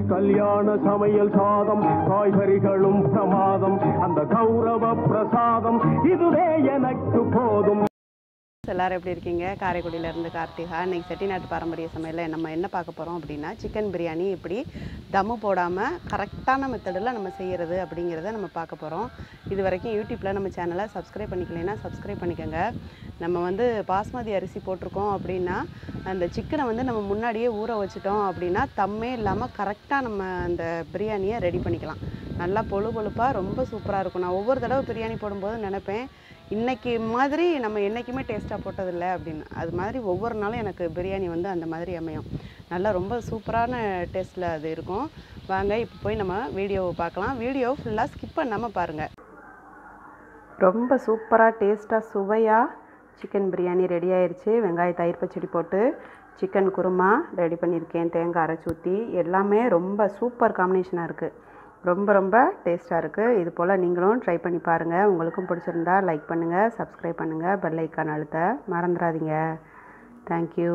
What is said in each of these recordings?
கல்யாண சமையல் சாதம் காய்கறிகளும் பிரமாதம் அந்த கௌரவ பிரசாதம் இதுவே எனக்கு போதும் எல்லாரும் எப்படி இருக்கீங்க காரைக்குடியில இருந்து கார்த்திகா இன்னைக்கு செட்டிநாட்டு பாரம்பரிய சமையலில் நம்ம என்ன பார்க்க போகிறோம் அப்படின்னா சிக்கன் பிரியாணி எப்படி தம்மு போடாமல் கரெக்டான மெத்தடில் நம்ம செய்கிறது அப்படிங்கிறத நம்ம பார்க்க போகிறோம் இது வரைக்கும் யூடியூப்பில் நம்ம சேனலை சப்ஸ்கிரைப் பண்ணிக்கலைன்னா சப்ஸ்கிரைப் பண்ணிக்கோங்க நம்ம வந்து பாஸ்மதி அரிசி போட்டிருக்கோம் அப்படின்னா அந்த சிக்கனை வந்து நம்ம முன்னாடியே ஊற வச்சிட்டோம் அப்படின்னா தம்மே இல்லாமல் கரெக்டாக நம்ம அந்த பிரியாணியை ரெடி பண்ணிக்கலாம் நல்லா பொழு பொழுப்பாக ரொம்ப சூப்பராக இருக்கும் நான் ஒவ்வொரு தடவை பிரியாணி போடும்போது நினைப்பேன் இன்னைக்கு மாதிரி நம்ம என்றைக்குமே டேஸ்ட்டாக போட்டதில்லை அப்படின்னு அது மாதிரி ஒவ்வொரு நாளும் எனக்கு பிரியாணி வந்து அந்த மாதிரி அமையும் நல்லா ரொம்ப சூப்பரான டேஸ்ட்டில் அது இருக்கும் வாங்க இப்போ போய் நம்ம வீடியோவை பார்க்கலாம் வீடியோ ஃபுல்லாக ஸ்கிப் பண்ணாமல் பாருங்கள் ரொம்ப சூப்பராக டேஸ்ட்டாக சுவையாக சிக்கன் பிரியாணி ரெடி ஆயிருச்சு வெங்காய தயிர் பச்சடி போட்டு சிக்கன் குருமா ரெடி பண்ணியிருக்கேன் தேங்காய் அரைச்சி ஊற்றி எல்லாமே ரொம்ப சூப்பர் காம்பினேஷனாக இருக்குது ரொம்ப ரொம்ப டேஸ்ட்டாக இருக்குது இது போல் நீங்களும் ட்ரை பண்ணி பாருங்கள் உங்களுக்கும் பிடிச்சிருந்தா லைக் பண்ணுங்கள் சப்ஸ்கிரைப் பண்ணுங்கள் பெல் ஐக்கான் அழுத்த மறந்துடாதீங்க தேங்க்யூ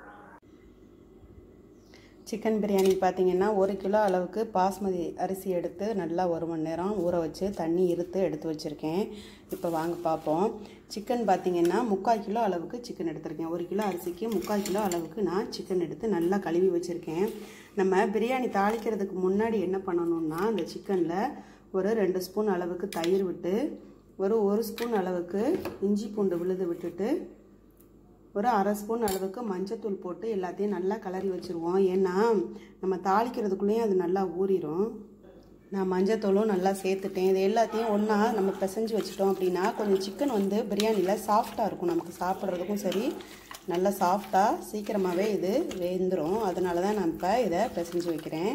சிக்கன் பிரியாணி பார்த்தீங்கன்னா ஒரு கிலோ அளவுக்கு பாஸ்மதி அரிசி எடுத்து நல்லா ஒரு மணி நேரம் ஊற வச்சு தண்ணி இருத்து எடுத்து வச்சுருக்கேன் இப்போ வாங்க பார்ப்போம் சிக்கன் பார்த்தீங்கன்னா முக்கால் கிலோ அளவுக்கு சிக்கன் எடுத்திருக்கேன் ஒரு கிலோ அரிசிக்கு முக்கால் கிலோ அளவுக்கு நான் சிக்கன் எடுத்து நல்லா கழுவி வச்சுருக்கேன் நம்ம பிரியாணி தாளிக்கிறதுக்கு முன்னாடி என்ன பண்ணணும்னா அந்த சிக்கனில் ஒரு ரெண்டு ஸ்பூன் அளவுக்கு தயிர் விட்டு ஒரு ஒரு ஸ்பூன் அளவுக்கு இஞ்சி பூண்டு விழுது விட்டுட்டு ஒரு அரை ஸ்பூன் அளவுக்கு மஞ்சத்தூள் போட்டு எல்லாத்தையும் நல்லா கலரி வச்சுருவோம் ஏன்னா நம்ம தாளிக்கிறதுக்குள்ளேயும் அது நல்லா ஊறிடும் நான் மஞ்சத்தூளும் நல்லா சேர்த்துட்டேன் இது எல்லாத்தையும் ஒன்றா நம்ம பிசைஞ்சு வச்சிட்டோம் அப்படின்னா கொஞ்சம் சிக்கன் வந்து பிரியாணியில் சாஃப்டாக இருக்கும் நமக்கு சாப்பிட்றதுக்கும் சரி நல்லா சாஃப்டாக சீக்கிரமாகவே இது வெந்துடும் அதனால தான் நான் இப்போ இதை பிசைஞ்சு வைக்கிறேன்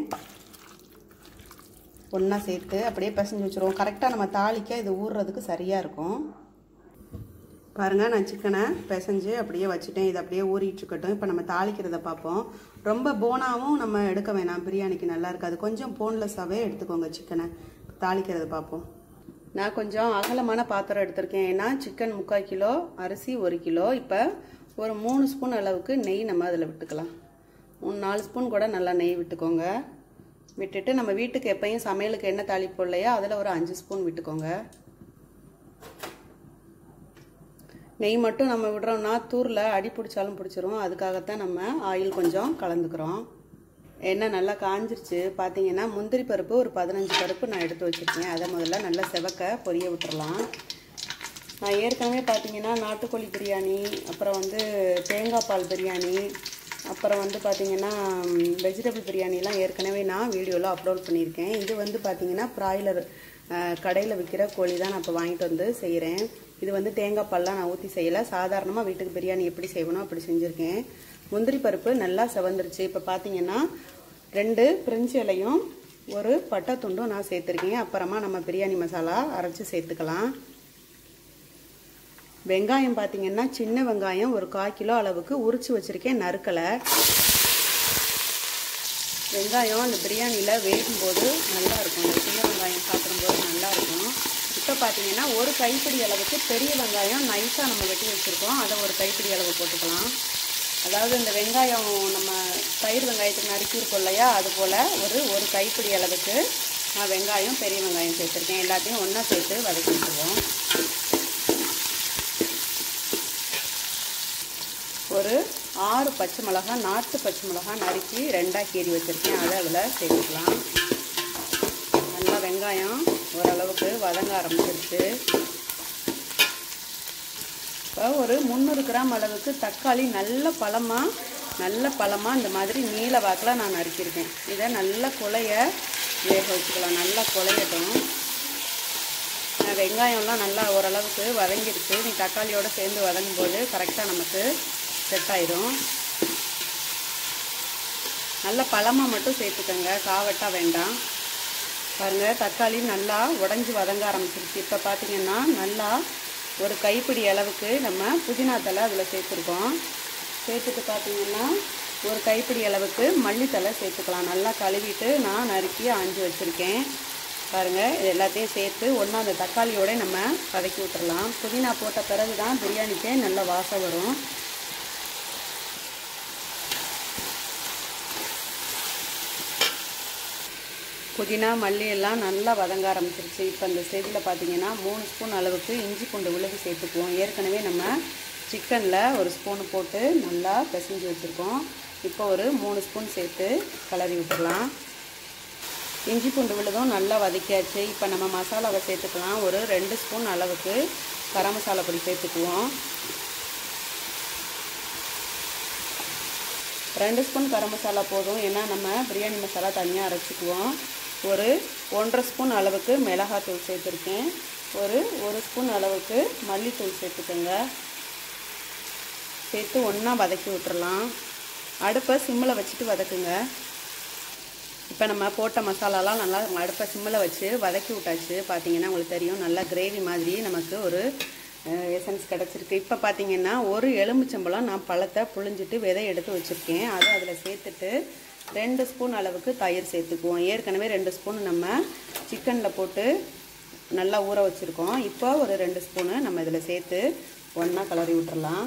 ஒன்றா சேர்த்து அப்படியே பிசைஞ்சு வச்சுருவோம் கரெக்டாக நம்ம தாளிக்க இது ஊறுறதுக்கு சரியாக இருக்கும் பாருங்கள் நான் சிக்கனை பிசைஞ்சு அப்படியே வச்சுட்டேன் இது அப்படியே ஊறிட்டுருக்கட்டும் இப்போ நம்ம தாளிக்கிறத பார்ப்போம் ரொம்ப போனாவும் நம்ம எடுக்க வேணாம் பிரியாணிக்கு நல்லா இருக்காது கொஞ்சம் போன்லெஸ்ஸாகவே எடுத்துக்கோங்க சிக்கனை தாளிக்கிறத பார்ப்போம் நான் கொஞ்சம் அகலமான பாத்திரம் எடுத்திருக்கேன் ஏன்னா சிக்கன் முக்கால் கிலோ அரிசி ஒரு கிலோ இப்போ ஒரு மூணு ஸ்பூன் அளவுக்கு நெய் நம்ம அதில் விட்டுக்கலாம் மூணு நாலு ஸ்பூன் கூட நல்லா நெய் விட்டுக்கோங்க விட்டுட்டு நம்ம வீட்டுக்கு எப்பயும் சமையலுக்கு என்ன தாளிப்போம் இல்லையா அதில் ஒரு அஞ்சு ஸ்பூன் விட்டுக்கோங்க நெய் மட்டும் நம்ம விடுறோம்னா தூரில் அடி பிடிச்சாலும் பிடிச்சிரும் அதுக்காகத்தான் நம்ம ஆயில் கொஞ்சம் கலந்துக்கிறோம் எண்ணெய் நல்லா காஞ்சிருச்சு பார்த்தீங்கன்னா முந்திரி பருப்பு ஒரு பதினஞ்சு பருப்பு நான் எடுத்து வச்சுருக்கேன் அதை முதல்ல நல்லா செவக்க பொரிய விட்டுறலாம் நான் ஏற்கனவே பார்த்தீங்கன்னா நாட்டுக்கோழி பிரியாணி அப்புறம் வந்து தேங்காய் பால் பிரியாணி அப்புறம் வந்து பார்த்தீங்கன்னா வெஜிடபிள் பிரியாணிலாம் ஏற்கனவே நான் வீடியோவில் அப்லோட் பண்ணியிருக்கேன் இது வந்து பார்த்தீங்கன்னா ப்ராய்லர் கடையில் விற்கிற கோழி தான் நான் இப்போ வாங்கிட்டு வந்து செய்கிறேன் இது வந்து தேங்காய் பால்லாம் நான் ஊற்றி செய்யலை சாதாரணமாக வீட்டுக்கு பிரியாணி எப்படி செய்வனோ அப்படி செஞ்சுருக்கேன் முந்திரி பருப்பு நல்லா செவந்துருச்சு இப்போ பார்த்தீங்கன்னா ரெண்டு பிரிஞ்சு இலையும் ஒரு பட்டை துண்டும் நான் சேர்த்துருக்கேன் அப்புறமா நம்ம பிரியாணி மசாலா அரைச்சி சேர்த்துக்கலாம் வெங்காயம் பார்த்தீங்கன்னா சின்ன வெங்காயம் ஒரு கால் கிலோ அளவுக்கு உரிச்சு வச்சுருக்கேன் நறுக்கலை வெங்காயம் அந்த பிரியாணியில் வேகும்போது நல்லா இருக்கும் அந்த சின்ன வெங்காயம் சாப்பிடும்போது நல்லா இருக்கும் இப்போ பார்த்தீங்கன்னா ஒரு கைப்பிடி அளவுக்கு பெரிய வெங்காயம் நைஸாக நம்ம வெட்டி வச்சுருக்கோம் அதை ஒரு கைப்பிடி அளவு போட்டுக்கலாம் அதாவது இந்த வெங்காயம் நம்ம பயிர் வெங்காயத்துக்கு நறுக்கியிருக்கோம் இல்லையா அது போல் ஒரு ஒரு கைப்பிடி அளவுக்கு நான் வெங்காயம் பெரிய வெங்காயம் சேர்த்துருக்கேன் எல்லாத்தையும் ஒன்றா சேர்த்து வதக்கி விட்டுருவோம் ஒரு ஆறு பச்சை மிளகா நாட்டு பச்சை மிளகா நறுக்கி ரெண்டாக கீறி வச்சுருக்கேன் அதை அதில் சேர்த்துக்கலாம் நல்லா வெங்காயம் ஓரளவுக்கு வதங்க ஆரம்பிச்சிருச்சு இப்போ ஒரு முந்நூறு கிராம் அளவுக்கு தக்காளி நல்ல பழமாக நல்ல பழமாக இந்த மாதிரி நீல வாக்கில் நான் நறுக்கியிருக்கேன் இதை நல்லா குழைய வேக வச்சுக்கலாம் நல்லா குழையட்டும் வெங்காயம்லாம் நல்லா ஓரளவுக்கு வதங்கிடுச்சு நீ தக்காளியோடு சேர்ந்து வதங்கும் போது கரெக்டாக நமக்கு செட் ஆயிடும் நல்ல பழமாக மட்டும் சேர்த்துக்கோங்க காவட்டா வேண்டாம் பாருங்கள் தக்காளி நல்லா உடஞ்சி வதங்க ஆரம்பிச்சிருச்சு இப்போ பார்த்தீங்கன்னா நல்லா ஒரு கைப்பிடி அளவுக்கு நம்ம புதினா தலை அதில் சேர்த்துருக்கோம் சேர்த்துட்டு பார்த்தீங்கன்னா ஒரு கைப்பிடி அளவுக்கு மல்லித்தலை சேர்த்துக்கலாம் நல்லா கழுவிட்டு நான் நறுக்கி ஆஞ்சு வச்சுருக்கேன் பாருங்கள் இது எல்லாத்தையும் சேர்த்து ஒன்றா அந்த தக்காளியோட நம்ம வதக்கி விட்டுறலாம் புதினா போட்ட பிறகு தான் பிரியாணிக்கே நல்ல வாசம் வரும் புதினா மல்லி எல்லாம் நல்லா வதங்க ஆரம்பிச்சிருச்சு இப்போ இந்த ஸ்டேஜில் பார்த்தீங்கன்னா மூணு ஸ்பூன் அளவுக்கு இஞ்சி பூண்டு விழுது சேர்த்துக்குவோம் ஏற்கனவே நம்ம சிக்கனில் ஒரு ஸ்பூனு போட்டு நல்லா பிசைஞ்சு வச்சுருக்கோம் இப்போ ஒரு மூணு ஸ்பூன் சேர்த்து கிளறி விட்டுடலாம் இஞ்சி பூண்டு விழுதும் நல்லா வதக்கியாச்சு இப்போ நம்ம மசாலாவை சேர்த்துக்கலாம் ஒரு ரெண்டு ஸ்பூன் அளவுக்கு கரம் மசாலா பொடி சேர்த்துக்குவோம் ரெண்டு ஸ்பூன் கரம் மசாலா போதும் ஏன்னா நம்ம பிரியாணி மசாலா தனியாக அரைச்சிக்குவோம் ஒரு ஒன்றரை ஸ்பூன் அளவுக்கு மிளகாத்தூள் சேர்த்துருக்கேன் ஒரு ஒரு ஸ்பூன் அளவுக்கு மல்லித்தூள் சேர்த்துக்கோங்க சேர்த்து ஒன்றா வதக்கி விட்டுறலாம் அடுப்பை சிம்மில் வச்சுட்டு வதக்குங்க இப்போ நம்ம போட்ட மசாலாலாம் நல்லா அடுப்பை சிம்மில் வச்சு வதக்கி விட்டாச்சு பார்த்தீங்கன்னா உங்களுக்கு தெரியும் நல்லா கிரேவி மாதிரி நமக்கு ஒரு எசன்ஸ் கிடச்சிருக்கு இப்போ பார்த்தீங்கன்னா ஒரு எலுமிச்சம்பழம் நான் பழத்தை புழிஞ்சிட்டு விதை எடுத்து வச்சுருக்கேன் அதை அதில் சேர்த்துட்டு ரெண்டு ஸ்பூன் அளவுக்கு தயிர் சேர்த்துக்குவோம் ஏற்கனவே ரெண்டு ஸ்பூன் நம்ம சிக்கனில் போட்டு நல்லா ஊற வச்சுருக்கோம் இப்போ ஒரு ரெண்டு ஸ்பூனு நம்ம இதில் சேர்த்து ஒன்றா கலரி விட்டுறலாம்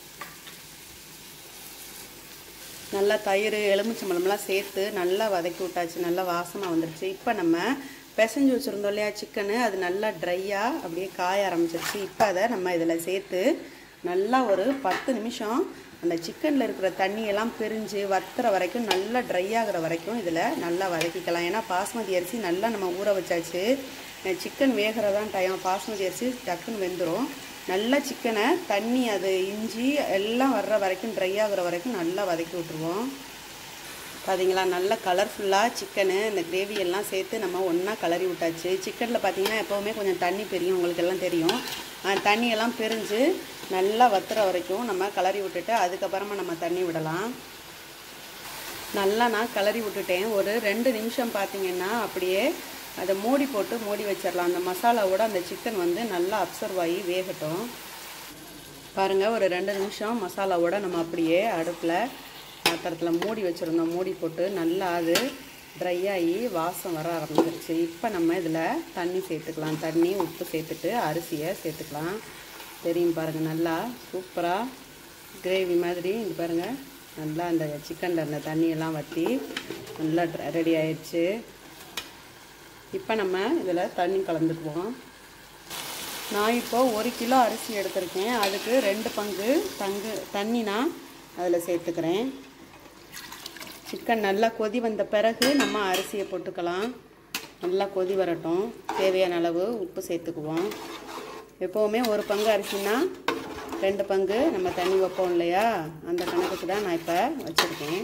நல்லா தயிர் எலுமிச்சம்பழம்லாம் சேர்த்து நல்லா வதக்கி விட்டாச்சு நல்லா வாசமாக வந்துடுச்சு இப்போ நம்ம பிசைஞ்சு வச்சுருந்தோம் இல்லையா சிக்கனு அது நல்லா ட்ரையாக அப்படியே காய ஆரம்பிச்சிருச்சு இப்போ அதை நம்ம இதில் சேர்த்து நல்லா ஒரு பத்து நிமிஷம் அந்த சிக்கனில் இருக்கிற தண்ணியெல்லாம் பிரிஞ்சு வத்துற வரைக்கும் நல்லா ட்ரை ஆகிற வரைக்கும் இதில் நல்லா வதக்கிக்கலாம் ஏன்னா பாஸ்மதி அரிசி நல்லா நம்ம ஊற வச்சாச்சு சிக்கன் வேகிறதான் டைம் பாஸ்மதி அரிசி டக்குன்னு வெந்துடும் நல்லா சிக்கனை தண்ணி அது இஞ்சி எல்லாம் வர்ற வரைக்கும் ட்ரை ஆகுற வரைக்கும் நல்லா வதக்கி விட்ருவோம் பார்த்தீங்களா நல்லா கலர்ஃபுல்லாக சிக்கனு இந்த கிரேவி எல்லாம் சேர்த்து நம்ம ஒன்றா கலரி விட்டாச்சு சிக்கனில் பார்த்தீங்கன்னா எப்போவுமே கொஞ்சம் தண்ணி பெரியும் உங்களுக்கு எல்லாம் தெரியும் அந்த தண்ணியெல்லாம் பிரிஞ்சு நல்லா வத்துற வரைக்கும் நம்ம கலரி விட்டுட்டு அதுக்கப்புறமா நம்ம தண்ணி விடலாம் நல்லா நான் கிளறி விட்டுட்டேன் ஒரு ரெண்டு நிமிஷம் பார்த்தீங்கன்னா அப்படியே அதை மூடி போட்டு மூடி வச்சிடலாம் அந்த மசாலாவோட அந்த சிக்கன் வந்து நல்லா அப்சர்வ் ஆகி வேகட்டும் பாருங்கள் ஒரு ரெண்டு நிமிஷம் மசாலாவோட நம்ம அப்படியே அடுப்பில் பாத்திரத்தில் மூடி வச்சுருந்தோம் மூடி போட்டு நல்லா அது ட்ரை ஆகி வாசம் வர ஆரம்பிச்சிருச்சு இப்போ நம்ம இதில் தண்ணி சேர்த்துக்கலாம் தண்ணி உப்பு சேர்த்துட்டு அரிசியை சேர்த்துக்கலாம் தெரியும் பாருங்கள் நல்லா சூப்பராக கிரேவி மாதிரி இது பாருங்கள் நல்லா அந்த சிக்கனில் இருந்த தண்ணியெல்லாம் வற்றி நல்லா ரெடி ஆயிடுச்சு இப்போ நம்ம இதில் தண்ணி கலந்துக்குவோம் நான் இப்போ ஒரு கிலோ அரிசி எடுத்திருக்கேன் அதுக்கு ரெண்டு பங்கு தங்கு தண்ணி நான் அதில் சேர்த்துக்கிறேன் சிக்கன் நல்லா கொதி வந்த பிறகு நம்ம அரிசியை போட்டுக்கலாம் நல்லா கொதி வரட்டும் தேவையான அளவு உப்பு சேர்த்துக்குவோம் எப்போவுமே ஒரு பங்கு அரிசினா ரெண்டு பங்கு நம்ம தண்ணி வைப்போம் இல்லையா அந்த கணக்குக்கு தான் நான் இப்போ வச்சுருக்கேன்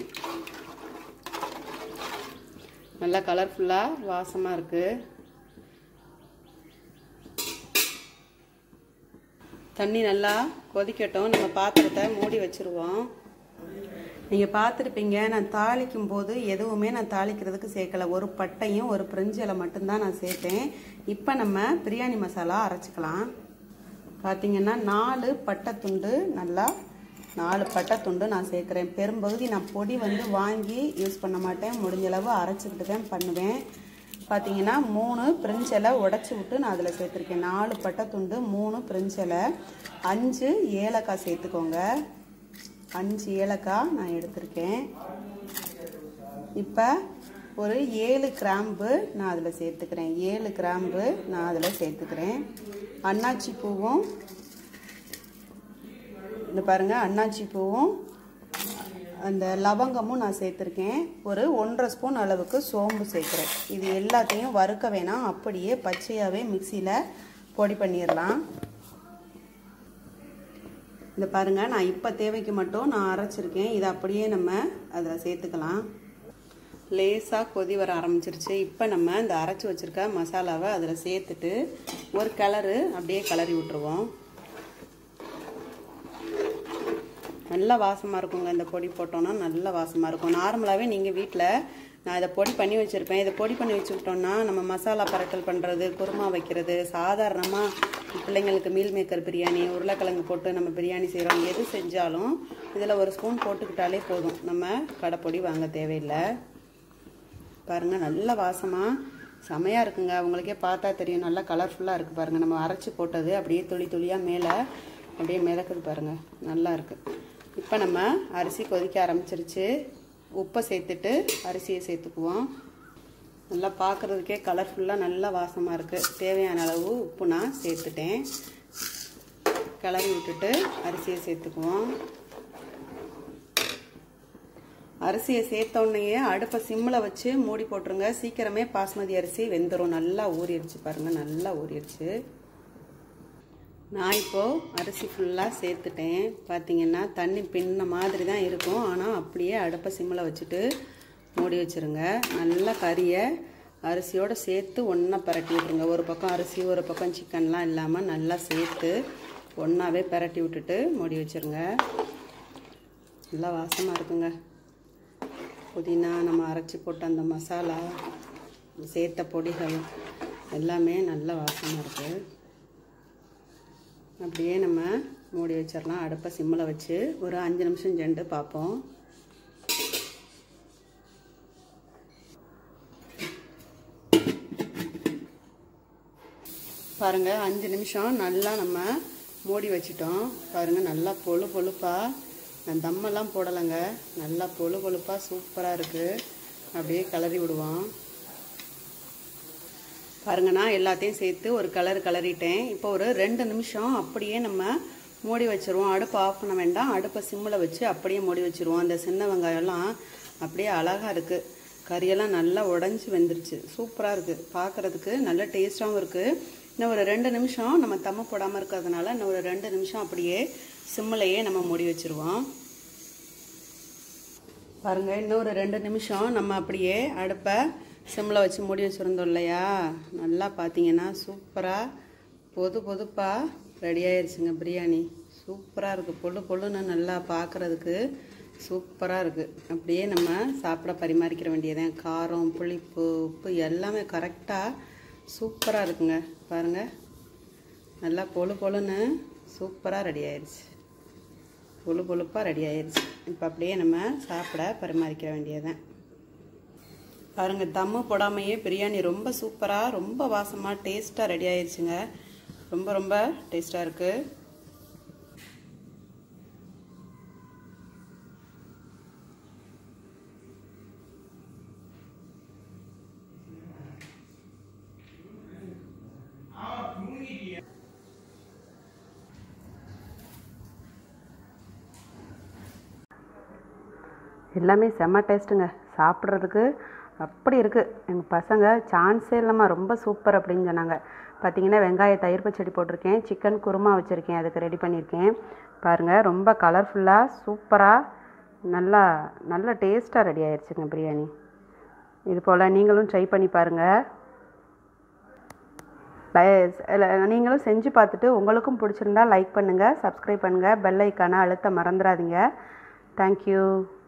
நல்லா கலர்ஃபுல்லாக வாசமாக இருக்குது தண்ணி நல்லா கொதிக்கட்டும் நம்ம பாத்திரத்தை மூடி வச்சுருவோம் நீங்கள் பார்த்துருப்பீங்க நான் தாளிக்கும் போது எதுவுமே நான் தாளிக்கிறதுக்கு சேர்க்கல ஒரு பட்டையும் ஒரு பிரிஞ்சில மட்டும்தான் நான் சேர்த்தேன் இப்போ நம்ம பிரியாணி மசாலா அரைச்சிக்கலாம் பார்த்தீங்கன்னா நாலு பட்டை துண்டு நல்லா நாலு பட்டை துண்டு நான் சேர்க்குறேன் பெரும்பகுதி நான் பொடி வந்து வாங்கி யூஸ் பண்ண மாட்டேன் முடிஞ்ச அளவு அரைச்சிக்கிட்டு தான் பண்ணுவேன் பார்த்தீங்கன்னா மூணு பிரிஞ்சலை உடச்சி விட்டு நான் அதில் சேர்த்துருக்கேன் நாலு பட்டை துண்டு மூணு பிரிஞ்சலை அஞ்சு ஏலக்காய் சேர்த்துக்கோங்க அஞ்சு ஏலக்காய் நான் எடுத்திருக்கேன் இப்போ ஒரு ஏழு கிராம்பு நான் அதில் சேர்த்துக்கிறேன் ஏழு கிராம்பு நான் அதில் சேர்த்துக்கிறேன் அன்னாச்சி பூவும் இந்த பாருங்கள் அன்னாச்சி பூவும் அந்த லவங்கமும் நான் சேர்த்துருக்கேன் ஒரு ஒன்றரை ஸ்பூன் அளவுக்கு சோம்பு சேர்க்குறேன் இது எல்லாத்தையும் வறுக்க வேணாம் அப்படியே பச்சையாகவே மிக்சியில் பொடி பண்ணிடலாம் இந்த பாருங்கள் நான் இப்போ தேவைக்கு மட்டும் நான் அரைச்சிருக்கேன் இதை அப்படியே நம்ம அதில் சேர்த்துக்கலாம் லேசாக கொதி வர ஆரம்பிச்சிருச்சு இப்போ நம்ம இந்த அரைச்சி வச்சுருக்க மசாலாவை அதில் சேர்த்துட்டு ஒரு கலரு அப்படியே கிளறி விட்டுருவோம் நல்ல வாசமாக இருக்குங்க இந்த பொடி போட்டோன்னா நல்ல வாசமாக இருக்கும் நார்மலாகவே நீங்கள் வீட்டில் நான் இதை பொடி பண்ணி வச்சுருப்பேன் இதை பொடி பண்ணி வச்சுக்கிட்டோம்னா நம்ம மசாலா பரட்டல் பண்ணுறது குருமா வைக்கிறது சாதாரணமாக பிள்ளைங்களுக்கு மீல் மேக்கர் பிரியாணி உருளைக்கிழங்கு போட்டு நம்ம பிரியாணி செய்கிறோம் எது செஞ்சாலும் இதில் ஒரு ஸ்பூன் போட்டுக்கிட்டாலே போதும் நம்ம கடைப்பொடி வாங்க தேவையில்லை பாருங்கள் நல்ல வாசமாக செமையாக இருக்குங்க உங்களுக்கே பார்த்தா தெரியும் நல்லா கலர்ஃபுல்லாக இருக்குது பாருங்கள் நம்ம அரைச்சி போட்டது அப்படியே துளி துளியாக மேலே அப்படியே மிதக்குது பாருங்கள் நல்லா இருக்குது இப்போ நம்ம அரிசி கொதிக்க ஆரம்பிச்சிருச்சு உப்பை சேர்த்துட்டு அரிசியை சேர்த்துக்குவோம் நல்லா பார்க்குறதுக்கே கலர்ஃபுல்லாக நல்லா வாசமாக இருக்குது தேவையான அளவு உப்பு நான் சேர்த்துட்டேன் கிளறி விட்டுட்டு அரிசியை சேர்த்துக்குவோம் அரிசியை சேர்த்தோடனேயே அடுப்பை சிம்மில் வச்சு மூடி போட்டுருங்க சீக்கிரமே பாஸ்மதி அரிசி வெந்துடும் நல்லா ஊறிடுச்சு பாருங்கள் நல்லா ஊறிடுச்சு நான் இப்போது அரிசி ஃபுல்லாக சேர்த்துட்டேன் பார்த்தீங்கன்னா தண்ணி பின்ன மாதிரி தான் இருக்கும் ஆனால் அப்படியே அடுப்பை சிம்மில் வச்சுட்டு மூடி வச்சுருங்க நல்லா கறியை அரிசியோடு சேர்த்து ஒன்றா பரட்டி விட்ருங்க ஒரு பக்கம் அரிசி ஒரு பக்கம் சிக்கன்லாம் இல்லாமல் நல்லா சேர்த்து ஒன்றாவே பரட்டி விட்டுட்டு மூடி வச்சுருங்க நல்லா வாசமாக இருக்குங்க புதினா நம்ம அரைச்சி போட்ட அந்த மசாலா சேர்த்த பொடிகள் எல்லாமே நல்ல வாசமாக இருக்குது அப்படியே நம்ம மூடி வச்சிடலாம் அடுப்பை சிம்மில் வச்சு ஒரு அஞ்சு நிமிஷம் சென்று பார்ப்போம் பாருங்கள் அஞ்சு நிமிஷம் நல்லா நம்ம மூடி வச்சிட்டோம் பாருங்கள் நல்லா பொழு பொழுப்பாக நான் தம்மெல்லாம் போடலைங்க நல்லா பொழு பொழுப்பாக சூப்பராக இருக்குது அப்படியே கிளறி விடுவோம் பாருங்க நான் எல்லாத்தையும் சேர்த்து ஒரு கலர் கலரிட்டேன் இப்போ ஒரு ரெண்டு நிமிஷம் அப்படியே நம்ம மூடி வச்சுருவோம் அடுப்பு ஆஃப் பண்ண வேண்டாம் அடுப்பை சிம்மில் வச்சு அப்படியே மூடி வச்சுருவோம் அந்த சின்ன வெங்காயம்லாம் அப்படியே அழகாக இருக்குது கறியெல்லாம் நல்லா உடஞ்சி வெந்துருச்சு சூப்பராக இருக்குது பார்க்குறதுக்கு நல்ல டேஸ்ட்டாகவும் இருக்குது இன்னும் ஒரு ரெண்டு நிமிஷம் நம்ம தம்ம போடாமல் இருக்கிறதுனால இன்னும் ஒரு ரெண்டு நிமிஷம் அப்படியே சிம்மிலையே நம்ம மூடி வச்சுருவோம் பாருங்கள் இன்னும் ஒரு ரெண்டு நிமிஷம் நம்ம அப்படியே அடுப்பை சிம்மில் வச்சு மூடி வச்சுருந்தோம் இல்லையா நல்லா பார்த்தீங்கன்னா சூப்பராக பொது பொதுப்பாக ரெடி ஆயிடுச்சுங்க பிரியாணி சூப்பராக இருக்குது பொழு பொழுன்னு நல்லா பார்க்குறதுக்கு சூப்பராக இருக்குது அப்படியே நம்ம சாப்பிட பரிமாறிக்கிற வேண்டியதான் காரம் புளிப்பு உப்பு எல்லாமே கரெக்டாக சூப்பராக இருக்குங்க பாருங்கள் நல்லா பொழு பொழுன்னு சூப்பராக ரெடி ஆயிடுச்சு பொழு பொழுப்பாக ரெடி ஆயிடுச்சு இப்போ அப்படியே நம்ம சாப்பிட பரிமாறிக்கிற வேண்டியதான் பாருங்கள் தம்மு போடாமையே பிரியாணி ரொம்ப சூப்பராக ரொம்ப வாசமாக டேஸ்ட்டாக ரெடி ஆயிடுச்சுங்க ரொம்ப ரொம்ப டேஸ்ட்டாக இருக்குது எல்லாமே செம்ம டேஸ்ட்டுங்க சாப்பிட்றதுக்கு அப்படி இருக்குது எங்கள் பசங்க சான்ஸே இல்லாமல் ரொம்ப சூப்பர் அப்படின்னு சொன்னாங்க பார்த்தீங்கன்னா வெங்காய தயிர் பச்சடி போட்டிருக்கேன் சிக்கன் குருமா வச்சுருக்கேன் அதுக்கு ரெடி பண்ணியிருக்கேன் பாருங்கள் ரொம்ப கலர்ஃபுல்லாக சூப்பராக நல்லா நல்ல டேஸ்ட்டாக ரெடி ஆயிடுச்சுங்க பிரியாணி இது போல் நீங்களும் ட்ரை பண்ணி பாருங்கள் நீங்களும் செஞ்சு பார்த்துட்டு உங்களுக்கும் பிடிச்சிருந்தா லைக் பண்ணுங்கள் சப்ஸ்கிரைப் பண்ணுங்கள் பெல் ஐக்கானை அழுத்த மறந்துடாதீங்க தேங்க்யூ